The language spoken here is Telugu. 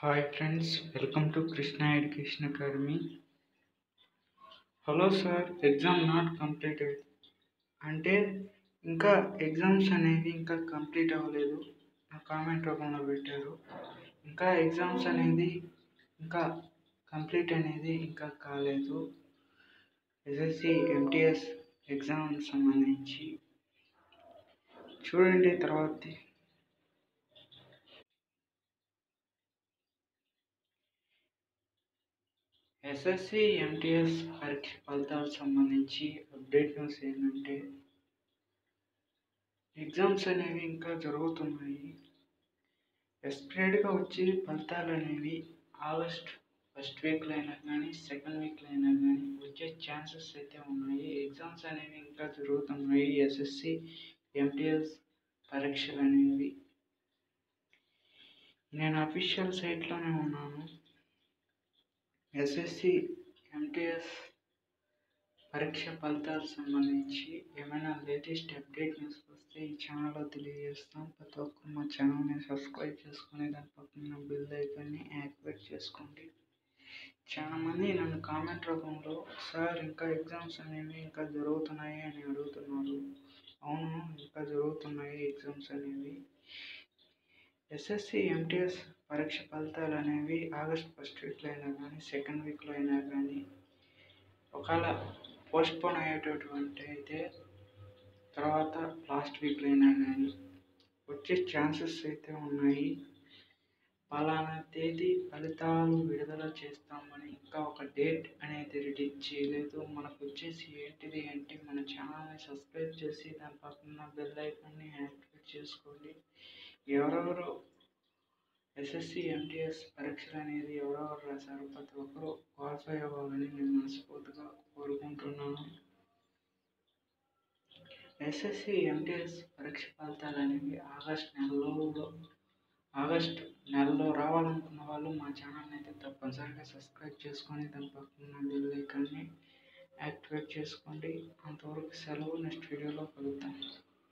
hi friends welcome to Krishna education academy hello sir exam not completed అంటే ఇంకా ఎగ్జామ్స్ అనేవి ఇంకా కంప్లీట్ అవ్వలేదు నా కామెంట్ రూపంలో పెట్టారు ఇంకా ఎగ్జామ్స్ అనేది ఇంకా కంప్లీట్ అనేది ఇంకా కాలేదు ఎస్ఎస్సి ఎంటీఎస్ ఎగ్జామ్ సంబంధించి చూడండి తర్వాత ఎస్ఎస్సి ఎంటీఎస్ పరీక్ష ఫలితాలకు సంబంధించి అప్డేట్ న్యూస్ ఏంటంటే ఎగ్జామ్స్ అనేవి ఇంకా జరుగుతున్నాయి ఎస్పరేట్గా వచ్చి ఫలితాలు అనేవి ఆగస్ట్ ఫస్ట్ వీక్లో అయినా కానీ సెకండ్ వీక్లో అయినా కానీ వచ్చే ఛాన్సెస్ అయితే ఉన్నాయి ఎగ్జామ్స్ అనేవి ఇంకా జరుగుతున్నాయి ఎస్ఎస్సి ఎంటీఎస్ పరీక్షలు అనేవి నేను అఫీషియల్ సైట్లోనే ఉన్నాను ఎస్ఎస్సి ఎంటీఎస్ పరీక్ష ఫలితాలకు సంబంధించి ఏమైనా లేటెస్ట్ అప్డేట్ న్యూస్ వస్తే ఈ ఛానల్లో తెలియజేస్తాం ప్రతి ఒక్కరు మా ఛానల్ని సబ్స్క్రైబ్ చేసుకుని దాని పక్కన బిల్ ఐకాన్ని యాక్టివేట్ చేసుకోండి చాలామంది నన్ను కామెంట్ రూపంలో సార్ ఇంకా ఎగ్జామ్స్ అనేవి ఇంకా జరుగుతున్నాయి అని అడుగుతున్నారు అవును ఇంకా జరుగుతున్నాయి ఎగ్జామ్స్ అనేవి ఎస్ఎస్సి ఎంటీఎస్ పరీక్ష ఫలితాలు అనేవి ఆగస్ట్ ఫస్ట్ వీక్లో అయినా కానీ సెకండ్ వీక్లో అయినా కానీ ఒకవేళ పోస్ట్పోన్ అయ్యేటటువంటి అయితే తర్వాత లాస్ట్ వీక్లో అయినా కానీ వచ్చే ఛాన్సెస్ అయితే ఉన్నాయి పలానా తేదీ ఫలితాలు విడుదల చేస్తామని ఇంకా ఒక డేట్ అనేది రిలీజ్ చేయలేదు మనకు వచ్చేసి ఏంటిది అంటే మన ఛానల్ని సబ్స్క్రైబ్ చేసి దాని పక్కన బెల్ ఐకాన్ని యాక్టివేట్ చేసుకోండి ఎవరెవరు ఎస్ఎస్సి ఎంటీఎస్ పరీక్షలు అనేది ఎవరెవరు రాశారో ప్రతి ఒక్కరూ క్వాలిఫై అవ్వాలని నేను మనస్ఫూర్తిగా కోరుకుంటున్నాను ఎస్ఎస్సి ఎంటీఎస్ పరీక్ష ఫలితాలు అనేవి ఆగస్ట్ నెలలో ఆగస్ట్ నెలలో రావాలనుకున్న వాళ్ళు మా ఛానల్ని అయితే తప్పనిసరిగా సబ్స్క్రైబ్ చేసుకొని దాని పక్కన బెల్ ఐకాన్ని యాక్టివేట్ చేసుకోండి అంతవరకు సెలవు నెక్స్ట్ వీడియోలో కలుద్దాం